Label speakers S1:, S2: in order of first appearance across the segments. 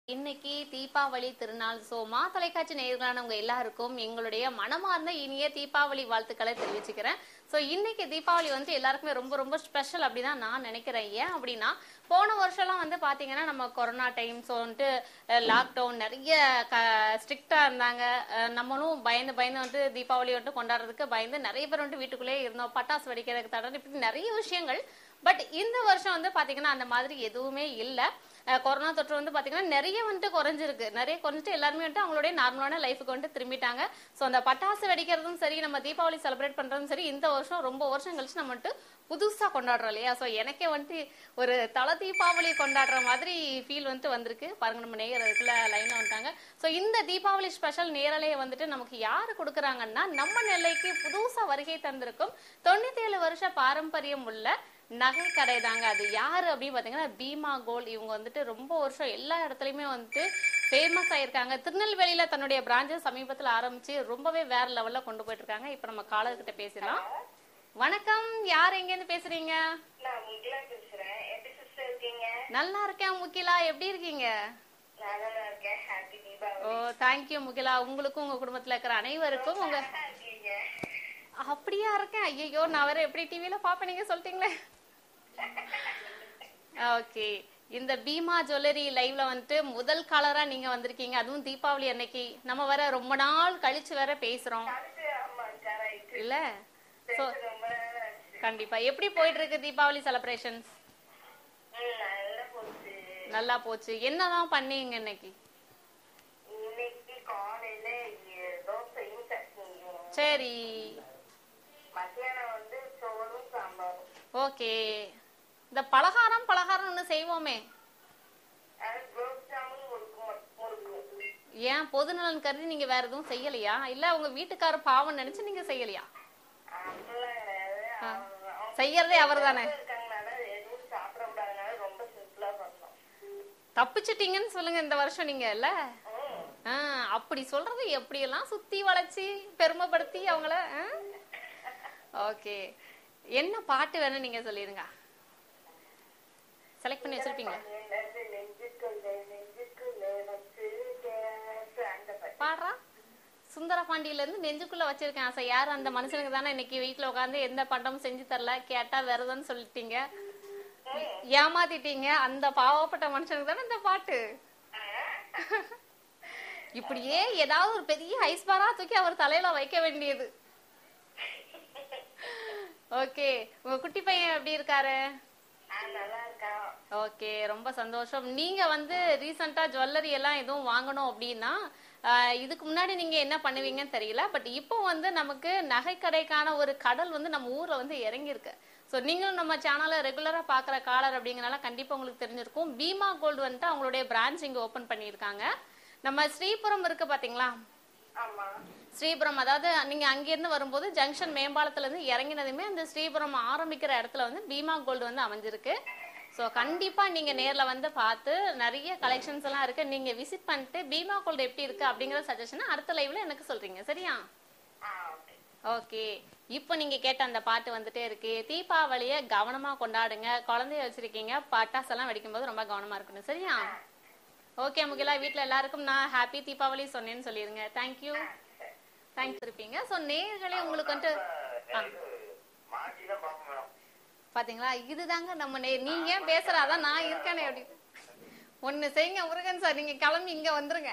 S1: இன்னைக்கு தீபாவளி திருநாள் சோ மா தொலைக்காட்சி நேயர்களானவங்க எல்லாருக்கும் எங்களுடைய மனமார்ந்த இனிய தீபாவளி வாழ்த்துக்களை தெரிவிச்சுக்கிறேன் சோ இன்னைக்கு தீபாவளி வந்து எல்லாருக்குமே ரொம்ப ரொம்ப ஸ்பெஷல் அப்படிதான் நான் நினைக்கிறேன் ஏன் அப்படின்னா போன வருஷம்லாம் வந்து பாத்தீங்கன்னா நம்ம கொரோனா டைம் ஸோ வந்துட்டு லாக்டவுன் நிறைய க ஸ்ட்ரிக்டா இருந்தாங்க அஹ் நம்மளும் பயந்து பயந்து வந்து தீபாவளி வந்துட்டு கொண்டாடுறதுக்கு பயந்து நிறைய பேர் வந்துட்டு வீட்டுக்குள்ளேயே இருந்தோம் பட்டாசு வெடிக்கிறதுக்கு தடை இப்படி நிறைய விஷயங்கள் பட் இந்த வருஷம் வந்து பாத்தீங்கன்னா அந்த மாதிரி எதுவுமே இல்ல அஹ் கொரோனா தொற்று வந்து பாத்தீங்கன்னா நிறைய வந்துட்டு குறைஞ்சிருக்கு நிறைய குறைஞ்சிட்டு எல்லாருமே வந்துட்டு அவங்களுடைய நார்மலான லைஃபுக்கு வந்துட்டு திரும்பிட்டாங்க சோ அந்த பட்டாசு வெடிக்கிறதும் சரி நம்ம தீபாவளி செலிப்ரேட் பண்றதும் சரி இந்த வருஷம் ரொம்ப வருஷம் கழிச்சு நம்ம வந்துட்டு புதுசா கொண்டாடுறோம் இல்லையா சோ எனக்கே வந்துட்டு ஒரு தல தீபாவளி கொண்டாடுற மாதிரி ஃபீல் வந்துட்டு வந்திருக்கு பாருங்க நம்ம நேயர் அதுக்குள்ள லைன்ல வந்துட்டாங்க சோ இந்த தீபாவளி ஸ்பெஷல் நேரலையை வந்துட்டு நமக்கு யாரு கொடுக்குறாங்கன்னா நம்ம நெல்லைக்கு புதுசா வருகை தந்திருக்கும் தொண்ணூத்தி ஏழு வருஷ பாரம்பரியம் உள்ள நகை கடை தாங்க அது யாரு அப்படின்னு பாத்தீங்கன்னா பீமா கோல்ட் இவங்க வந்துட்டு ரொம்ப வருஷம் எல்லா இடத்துலயுமே வந்துட்டு ஃபேமஸ் ஆயிருக்காங்க திருநெல்வேலியில தன்னுடைய பிரான்ச்சை சமீபத்துல ஆரம்பிச்சு ரொம்பவே வேற லெவல்ல கொண்டு போயிட்டு இருக்காங்க இப்ப நம்ம காலர் கிட்ட பேசலாம் வணக்கம் யார் எங்க இருந்து பேசுறீங்க
S2: நான் முகிலா பேசுறேன் எப்படி சிஸ்டர் இருக்கீங்க
S1: நல்லா இருக்கேன் முகிலா எப்படி இருக்கீங்க
S2: நான் நல்லா இருக்கேன் happy Deepavali
S1: oh thank you Mukila உங்களுக்கும் உங்க குடும்பத்துல இருக்கிற அனைவருக்கும் உங்க
S2: நல்லா இருக்கீங்க
S1: அப்படியா இருக்கேன் ஐயோ நான் வேற எப்படி டிவில பாப்பேன் நீங்க சொல்லிட்டீங்களே ஓகே இந்த பீமா ஜுவல்லரி லைவ்ல வந்துட்டு முதல் காலரா நீங்க வந்திருக்கீங்க அதுவும் தீபாவளி அன்னைக்கு நம்ம வேற ரொம்ப நாள் கழிச்சு வேற பேசுறோம்
S2: அடுத்து ஆமா கரெக்ட்
S1: இல்ல சோ
S2: ரொம்ப நல்லா இருந்துச்சு
S1: கண்டிப்பா எப்படி போயிட்டு இருக்கு தீபாவளி செலிப்ரேஷன்ஸ்
S2: ம், நல்லா போச்சு
S1: நல்லா போச்சு என்னதான் பண்ணீங்க இன்னைக்கு
S2: இன்னைக்கு காலையில இ- தோசையும் சட்னியும்
S1: சரி
S2: மத்தியானம் வந்து சோறும் சாம்பாரும்
S1: ஓகே இந்த பலகாரம் பலகாரம் ஒண்ணு செய்வோமே
S2: அது குலோப் ஜாமுன் முறுக்கு முறுக்கு
S1: ஏன் பொது நலன் கருதி நீங்க வேற எதுவும் செய்யலையா இல்ல உங்க வீட்டுக்காரர் பாவம் நினைச்சு நீங்க செய்யலையா
S2: அப்படிலாம் கிடையாது அவங்க- அவங்க
S1: செய்யறதே அவர்தானே
S2: இருக்கறதுனால எதுவும் சாப்பிட கூடாதனால ரொம்ப சிம்பிளா பண்ணோம்
S1: தப்பிச்சிட்டீங்கன்னு சொல்லுங்க இந்த வருஷம் நீங்க இல்ல
S2: ம்.
S1: ஆ, அப்படி சொல்றது எப்படியெல்லாம் சுத்தி வளைச்சு பெருமைப்படுத்தி அவங்கள ஓகே என்ன பாட்டு வேணும் நீங்க சொல்லிருங்க செலக்ட் பண்ணி வச்சிருப்பீங்களா
S2: என்னது நெஞ்சுக்குள்ளே நெஞ்சுக்குள்ளே வச்சிருக்கேன் அந்த பாட்டு.
S1: பாடுறா சுந்தர பாண்டியில இருந்து நெஞ்சுக்குள்ள வச்சிருக்கேன் ஆசை யார் அந்த மனுஷனுக்கு தானே இன்னைக்கு வீட்டுல உட்காந்து எந்த பண்டமும் செஞ்சு தரல கேட்டா விரதம்னு சொல்லிட்டீங்க ஏமாத்திட்டீங்க அந்த பாவப்பட்ட மனுஷனுக்கு தானே இந்த பாட்டு இப்படியே ஏதாவது ஒரு பெரிய ஐஸ் பாரா தூக்கி அவர் தலையில வைக்க வேண்டியது ஓகே உங்க குட்டி பையன் எப்படி இருக்காரு
S2: ஆ, நல்லா இருக்கான்
S1: ஓகே ரொம்ப சந்தோஷம் நீங்க வந்து ரீசெண்டா ஜுவல்லரி எல்லாம் எதுவும் வாங்கணும் அப்படின்னா ஆஹ், இதுக்கு முன்னாடி நீங்க என்ன பண்ணுவீங்கன்னு தெரியல பட் இப்போ வந்து நமக்கு நகை கடைக்கான ஒரு கடல் வந்து நம்ம ஊர்ல வந்து இறங்கி இருக்கு ஸோ நீங்களும் நம்ம சேனலை ரெகுலரா பாக்குற காலர் அப்படிங்கறனால கண்டிப்பா உங்களுக்கு தெரிஞ்சிருக்கும் பீமா கோல்டு வந்துட்டு அவங்களுடைய பிரான்ச் இங்க ஓபன் பண்ணியிருக்காங்க நம்ம ஸ்ரீபுரம் இருக்கு பாத்தீங்களா
S2: ஆமா
S1: ஸ்ரீபுரம் அதாவது நீங்க அங்கிருந்து வரும்போது ஜங்ஷன் மேம்பாலத்துல இருந்து இறங்கினதுமே அந்த ஸ்ரீபுரம் ஆரம்பிக்கிற இடத்துல வந்து பீமா கோல்டு வந்து அமைஞ்சிருக்கு ஸோ கண்டிப்பா நீங்க நேர்ல வந்து பார்த்து நிறைய கலெக்ஷன்ஸ் எல்லாம் இருக்கு நீங்க விசிட் பண்ணிட்டு பீமா கோல்டு எப்படி இருக்கு அப்படிங்கிற சஜஷன் அடுத்த லைவ்ல எனக்கு சொல்றீங்க சரியா
S2: ஆ ஓகே
S1: ஓகே இப்போ நீங்க கேட்ட அந்த பாட்டு வந்துட்டே இருக்கு தீபாவளிய கவனமா கொண்டாடுங்க குழந்தைய வச்சிருக்கீங்க பட்டாசு எல்லாம் வெடிக்கும்போது ரொம்ப கவனமா இருக்கணும் சரியா ஓகே முகிலா வீட்ல எல்லாருக்கும் நான் ஹாப்பி தீபாவளி சொன்னேன்னு சொல்லிருங்க தேங்க்யூ தேங்க்ஸ் இருப்பீங்க ஸோ நேர்களே உங்களுக்கு வந்துட்டு ஆ,
S2: மாட்டிதான் பார்ப்போம் மேடம்
S1: பாத்தீங்களா இதுதாங்க நம்ம நே நீங்க ஏன் பேசுறாதான் நான் இருக்கேனே அப்படி ஒண்ணு செய்யுங்க முருகன் சார் நீங்க கிளம்பி இங்க வந்துருங்க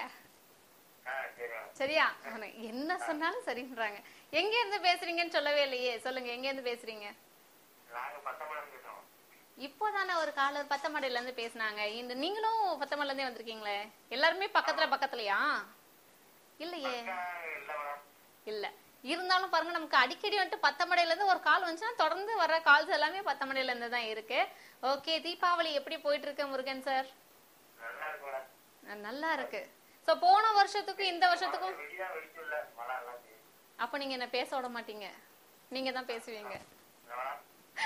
S2: ஆ சரி மேடம்
S1: சரியா ஆனா, என்ன சொன்னாலும் சரின்றாங்க எங்க இருந்து பேசுறீங்கன்னு சொல்லவே இல்லையே சொல்லுங்க எங்க இருந்து பேசுறீங்க
S2: நாங்க பத்தமடம் பேசுறோம்
S1: இப்போதானே ஒரு காலர் பத்தமடையில இருந்து பேசுனாங்க இந்த நீங்களும் பத்தமடையில இருந்தே வந்திருக்கீங்களே எல்லாருமே பக்கத்துல பக்கத்துலயா இல்லையே
S2: இல்ல மேடம்
S1: இல்ல இருந்தாலும் பாருங்க நமக்கு அடிக்கடி வந்துட்டு பத்தமடையில இருந்து ஒரு கால் வந்துச்சுன்னா தொடர்ந்து வர கால்ஸ் எல்லாமே பத்தமடையில இருந்து தான் இருக்கு ஓகே தீபாவளி எப்படி போயிட்டு இருக்கு முருகன் சார்
S2: நல்லா இருக்கு மேடம்
S1: நல்லா இருக்கு சோ போன வருஷத்துக்கும் இந்த வருஷத்துக்கும்
S2: வெடிதான் வெடிச்சு இல்ல மழை எல்லாம் பெய்யுது.
S1: அப்ப நீங்க என்ன பேச விட மாட்டீங்க நீங்க தான் பேசுவீங்க
S2: என்ன மேடம்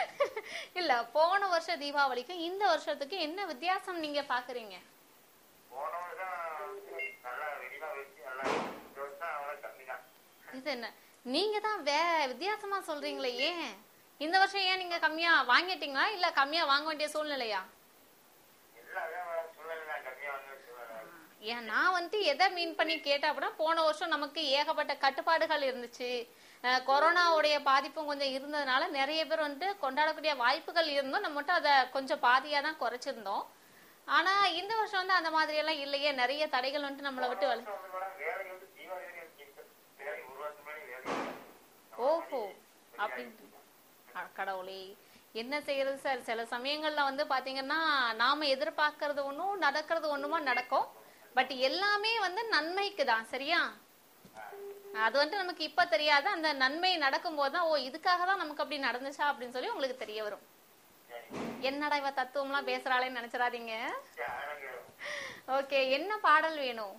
S1: இல்ல போன வருஷ தீபாவளிக்கும் இந்த வருஷத்துக்கு என்ன வித்தியாசம் நீங்க பாக்குறீங்க
S2: போன வருஷம் நல்லா வெடிதான் வெடிச்சு நல்லா இந்த வருஷம் அவ்வளோ கம்மி தான்
S1: இது என்ன நீங்க தான் வே வித்தியாசமா சொல்றீங்களே ஏன் இந்த வருஷம் ஏன் நீங்க கம்மியா வாங்கிட்டீங்களா இல்ல கம்மியா வாங்க வேண்டிய சூழ்நிலையா
S2: இல்ல அதான் மேடம் சூழ்நிலை தான் கம்மியா வந்து சூழ்நிலை
S1: ஏன் நான் வந்துட்டு எதை மீன் பண்ணி கேட்டேன் அப்படின்னா போன வருஷம் நமக்கு ஏகப்பட்ட கட்டுப்பாடுகள் இருந்துச்சு அஹ் கொரோனாவுடைய பாதிப்பும் கொஞ்சம் இருந்ததுனால நிறைய பேர் வந்துட்டு கொண்டாடக்கூடிய வாய்ப்புகள் இருந்தும் நம்ம மட்டும் அதை கொஞ்சம் பாதியாக தான் குறைச்சிருந்தோம் ஆனா இந்த வருஷம் வந்து அந்த மாதிரி எல்லாம் இல்லையே நிறைய தடைகள் வந்துட்டு நம்மளை விட்டு வலி
S2: வந்து மேடம் வேலை வந்து தீபாவளி வரைக்கும் இருக்கு. வேலை ஒரு வருஷம் முன்னாடி வேலை இல்லை.
S1: ஓஹோ அப்படின்னு அட கடவுளே என்ன செய்யறது சார் சில சமயங்கள்ல வந்து பாத்தீங்கன்னா நாம எதிர்பார்க்கறது ஒண்ணும் நடக்கிறது ஒண்ணுமா நடக்கும் பட் எல்லாமே வந்து நன்மைக்கு தான் சரியா அது வந்து நமக்கு இப்ப தெரியாது அந்த நன்மை நடக்கும்போது தான் ஓ இதுக்காக தான் நமக்கு அப்படி நடந்துச்சா அப்படின்னு சொல்லி உங்களுக்கு தெரிய வரும் என்னடா இவ தத்துவம்லாம் பேசுறாளேன்னு நினைச்சிடாதீங்க
S2: சரி, அழகு.
S1: ஓகே என்ன பாடல் வேணும்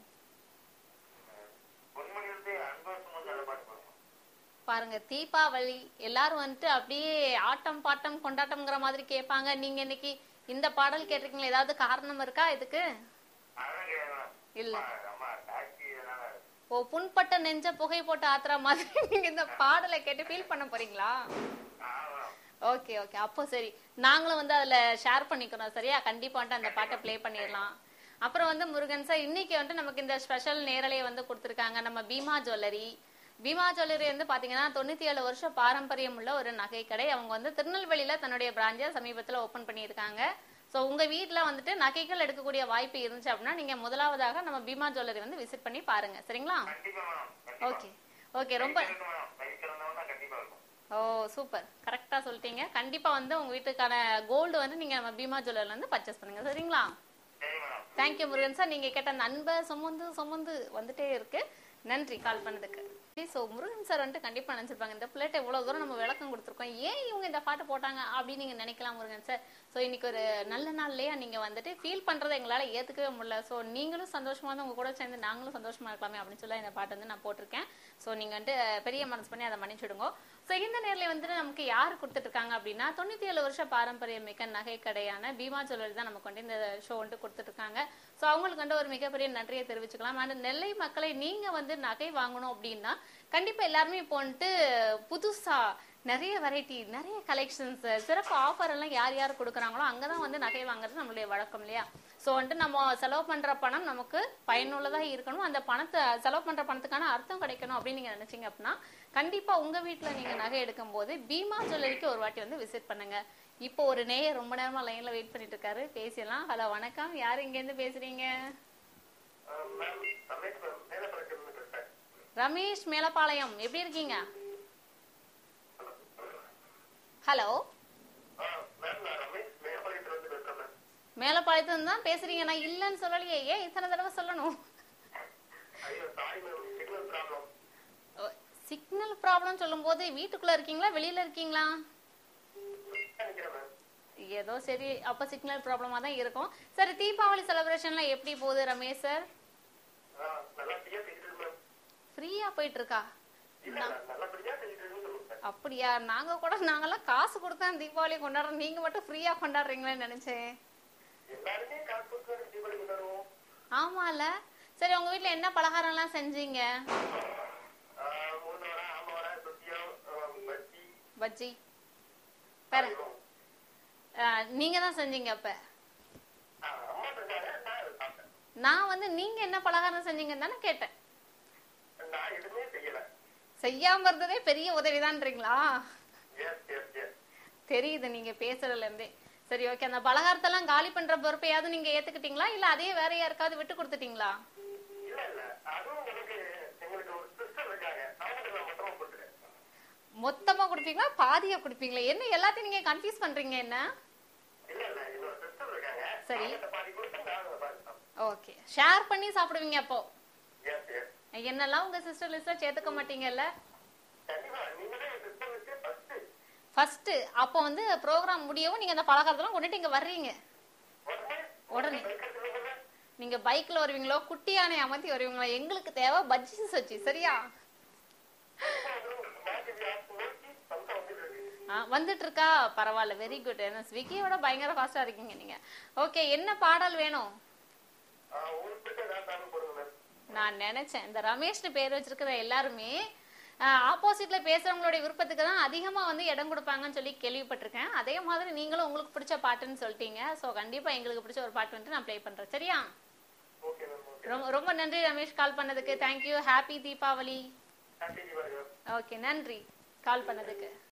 S2: பொன்மணி வந்து அன்பு சுமந்து நல்ல பாட்டு பாடுவோம்.
S1: பாருங்க தீபாவளி எல்லாரும் வந்துட்டு அப்படியே ஆட்டம் பாட்டம் கொண்டாட்டம்ங்கிற மாதிரி கேட்பாங்க நீங்க இன்னைக்கு இந்த பாடல் கேட்டிருக்கீங்களா ஏதாவது காரணம் இருக்கா இதுக்கு
S2: அழகு மேடம்.
S1: இல்ல
S2: அம்மா, அம்மா, டாக்ஸி இதனால
S1: ஓ புண்பட்ட நெஞ்ச புகை போட்டு ஆத்துற மாதிரி நீங்க இந்த பாடலை கேட்டு ஃபீல் பண்ண போறீங்களா
S2: ஆமா.
S1: ஓகே ஓகே அப்போ சரி நாங்களும் வந்து அதுல ஷேர் பண்ணிக்கிறோம் சரியா கண்டிப்பா வந்துட்டு அந்த பாட்டை ப்ளே பண்ணிடலாம் அப்புறம் வந்து முருகன் சார் இன்னைக்கு வந்துட்டு நமக்கு இந்த ஸ்பெஷல் நேரலையை வந்து கொடுத்துருக்காங்க நம்ம பீமா ஜுவல்லரி பீமா ஜுவல்லரி வந்து பாத்தீங்கன்னா தொண்ணூத்தி ஏழு வருஷம் பாரம்பரியம் உள்ள ஒரு நகை கடை அவங்க வந்து திருநெல்வேலியில தன்னுடைய பிராஞ்சை சமீபத்துல ஓபன் பண்ணியிருக்காங்க ஸோ உங்க வீட்ல வந்துட்டு நகைகள் எடுக்கக்கூடிய வாய்ப்பு இருந்துச்சு அப்படின்னா நீங்க முதலாவதாக நம்ம பீமா ஜுவல்லரி வந்து விசிட் பண்ணி பாருங்க சரிங்களா
S2: கண்டிப்பா மேடம். கண்டிப்பா.
S1: ஓகே ஓகே ரொம்ப
S2: இருக்கு மேடம். பைக் திறந்தவொன்னே கண்டிப்பா இருக்கும்.
S1: ஓ சூப்பர் கரெக்டா சொல்லிட்டீங்க கண்டிப்பா வந்து உங்க வீட்டுக்கான கோல்டு வந்து நீங்க நம்ம பீமா ஜுவல்லர்ல இருந்து பர்ச்சேஸ் பண்ணுங்க சரிங்களா
S2: சரி மேடம்.
S1: தேங்க்யூ முருகன் சார் நீங்க கேட்ட அந்த அன்பை சுமந்து சுமந்து வந்துட்டே இருக்கு நன்றி கால் பண்ணதுக்கு ஸோ முருகன் சார் வந்துட்டு கண்டிப்பா நினைச்சிருப்பாங்க இந்த பிள்ளைட்ட இவ்வளவு தூரம் நம்ம விளக்கம் கொடுத்துருக்கோம் ஏன் இவங்க இந்த பாட்டு போட்டாங்க அப்படின்னு நீங்க நினைக்கலாம் முருகன் சார் ஸோ இன்னைக்கு ஒரு நல்ல நாள்லயே நீங்க வந்துட்டு ஃபீல் பண்றதை எங்களால ஏத்துக்கவே முடியல ஸோ நீங்களும் சந்தோஷமா வந்து உங்க கூட சேர்ந்து நாங்களும் சந்தோஷமா இருக்கலாமே அப்படின்னு சொல்லி இந்த பாட்டு வந்து நான் போட்டிருக்கேன் ஸோ நீங்க வந்துட்டு பெரிய மனசு பண்ணி அதை மன்னிச்சுடுங்க ஸோ இந்த நேரில் வந்துட்டு நமக்கு யார் கொடுத்துட்டு இருக்காங்க அப்படின்னா தொண்ணூத்தி ஏழு வருஷம் பாரம்பரியம் மிக்க நகை கடையான பீமா ஜுவல்லரி தான் நமக்கு வந்து இந்த ஷோ வந்துட்டு கொடுத்துட்டு இருக்காங்க ஸோ அவங்களுக்கு வந்து ஒரு மிகப்பெரிய நன்றியை தெரிவிச்சுக்கலாம் அண்ட் நெல்லை மக்களை நீங்க வந்து நகை வாங்கணும் அப்படின்னா கண்டிப்பா எல்லாருமே இப்போ வந்துட்டு புதுசா நிறைய வெரைட்டி நிறைய கலெக்ஷன்ஸ் சிறப்பு ஆஃபர் எல்லாம் யார் யார் கொடுக்குறாங்களோ அங்கதான் வந்து நகை வாங்குறது நம்மளுடைய வழக்கம் இல்லையா ஸோ வந்துட்டு நம்ம செலவு பண்ற பணம் நமக்கு பயனுள்ளதா இருக்கணும் அந்த பணத்தை செலவு பண்ற பணத்துக்கான அர்த்தம் கிடைக்கணும் அப்படின்னு நீங்க நினைச்சீங்க அப்படின்னா கண்டிப்பா உங்க வீட்ல நீங்க நகை எடுக்கும் போது பீமா ஜுவல்லரிக்கு ஒரு வாட்டி வந்து விசிட் பண்ணுங்க இப்போ ஒரு நேயர் ரொம்ப நேரமா லைன்ல வெயிட் பண்ணிட்டு இருக்காரு பேசிடலாம் ஹலோ வணக்கம் யார் இங்க இருந்து பேசுறீங்க
S2: ஆ, மேம், ரமேஷ் மேம், மேலப்பழத்திலிருந்து பேசுறேன்.
S1: ரமேஷ் மேலப்பாளையம் எப்படி இருக்கீங்க ஹலோ
S2: ஆ, மேம், நான் ரமேஷ் மேலப்பழத்திலிருந்து பேசுறேன் மேம்.
S1: மேலப்பாளையத்துல தான் பேசுறீங்க நான் இல்லைன்னு சொல்லலையே ஏன் இத்தனை தடவை சொல்லணும்
S2: ஐயோ, sorry ma'am, signal problem.
S1: Signal problem சொல்லும்போது வீட்டுக்குள்ள இருக்கீங்களா வெளியில இருக்கீங்களா
S2: நினைக்கிறேன் மேம்.
S1: ஏதோ சரி அப்ப சிக்னல் ப்ராப்ளமா தான் இருக்கும் சரி தீபாவளி செலிப்ரேஷன்லாம் எப்படி போகுது ரமேஷ் சார்
S2: ஆ, நல்லபடியா பேசிட்டு இருக்கு மேம்.
S1: ஃப்ரீயா போயிட்டு இருக்கா
S2: இல்ல, இல்ல, நல்லபடியா பேசிட்டு இருக்குன்னு சொல்லுங்க சார்.
S1: அப்படியா நாங்க கூட நாங்கெல்லாம் காசு கொடுத்தா தீபாவளி கொண்டாடுறோம் நீங்க மட்டும் ஃப்ரீயா கொண்டாடுறீங்களேன்னு நினைச்சேன்
S2: எல்லாருமே காசு கொடுத்து தானே தீபாவளி கொண்டாடுவோம்.
S1: ஆமால சரி உங்க வீட்ல என்ன பலகாரம் எல்லாம் செஞ்சீங்க
S2: ஆ, மூணு வடை, ஆமை வடை, சுத்தியம், ஆ, பஜ்ஜி,
S1: பஜ்ஜி வேற
S2: அதுவும்.
S1: அஹ், நீங்க தான் செஞ்சீங்க அப்ப
S2: ஆ, அம்மா செஞ்சாங்க, நான் அதை சாப்பிட்டேன்.
S1: நான் வந்து நீங்க என்ன பலகாரம் செஞ்சீங்கன்னு தானே கேட்டேன்
S2: நான் எதுவுமே செய்யல.
S1: செய்யாம இருந்ததே பெரிய உதவிதான்றீங்களா
S2: Yes, yes, yes.
S1: தெரியுது நீங்க பேசுறதுல இருந்தே சரி ஓகே அந்த பலகாரத்தெல்லாம் காலி பண்ற பொறுப்பையாவது நீங்க ஏத்துக்கிட்டீங்களா இல்ல அதையே வேற யாருக்காவது விட்டு கொடுத்துட்டீங்களா
S2: இல்ல, இல்ல, அதுவும் எனக்கு எங்களுக்கு ஒரு sister இருக்காங்க. அவங்களுக்கு நான் மொத்தமா கொடுத்துட்டேன்.
S1: மொத்தமா கொடுப்பீங்களா பாதியா கொடுப்பீங்களா என்ன எல்லாத்தையும் நீங்க கன்ஃபியூஸ் பண்றீங்க என்ன
S2: இல்ல, இல்ல, இன்னொரு sister இருக்காங்க.
S1: சரி.
S2: அவங்ககிட்ட பாதி கொடுத்து நான் அதை பாதி சாப்பிட்டேன்.
S1: ஓகே ஷேர் பண்ணி சாப்பிடுவீங்க அப்போ
S2: Yes, yes.
S1: என்னெல்லாம் உங்க சிஸ்டர் லிஸ்ட்ல சேர்த்துக்க மாட்டீங்கல்ல
S2: கண்டிப்பா, நீங்களே என் sister க்கு first.
S1: ஃபர்ஸ்ட் அப்போ வந்து ப்ரோக்ராம் முடியவும் நீங்க அந்த பலகாரத்தெல்லாம் கொண்டுட்டு இங்க வர்றீங்க
S2: உடனே
S1: உடனே
S2: bike எடுத்துட்டு வந்து,
S1: நீங்க பைக்ல வருவீங்களோ குட்டி யானை அமர்த்தி வருவீங்களோ எங்களுக்கு தேவை பஜ்ஜி சச்சி சரியா
S2: அதுவும் பேட்டரி ஆஃப் நோக்கி சம்சா வந்துட்டு இருக்கு.
S1: ஆ, வந்துட்டு இருக்கா பரவாயில்ல வெரி குட் ஏன்னா ஸ்விக்கியோட பயங்கர ஃபாஸ்டா இருக்கீங்க நீங்க ஓகே என்ன பாடல் வேணும்
S2: ஆ, உங்களுக்கு பிடிச்ச ஏதாவது போடுங்க மேம்.
S1: நான் நினைச்சேன் இந்த ரமேஷ்னு பேர் வச்சிருக்கிற எல்லாருமே ஆப்போசிட்ல பேசுறவங்களுடைய விருப்பத்துக்கு தான் அதிகமா வந்து இடம் கொடுப்பாங்கன்னு சொல்லி கேள்விப்பட்டிருக்கேன் அதே மாதிரி நீங்களும் உங்களுக்கு பிடிச்ச பாட்டுன்னு சொல்லிட்டீங்க ஸோ கண்டிப்பா எங்களுக்கு பிடிச்ச ஒரு பாட்டு வந்துட்டு நான் ப்ளே பண்றேன் சரியா
S2: Okay, ma'am, okay.
S1: ரொம்ப ரொம்ப நன்றி ரமேஷ் கால் பண்ணதுக்கு தேங்க்யூ ஹாப்பி தீபாவளி
S2: நன்றி தீபாவளி
S1: ஓகே நன்றி கால் பண்ணதுக்கு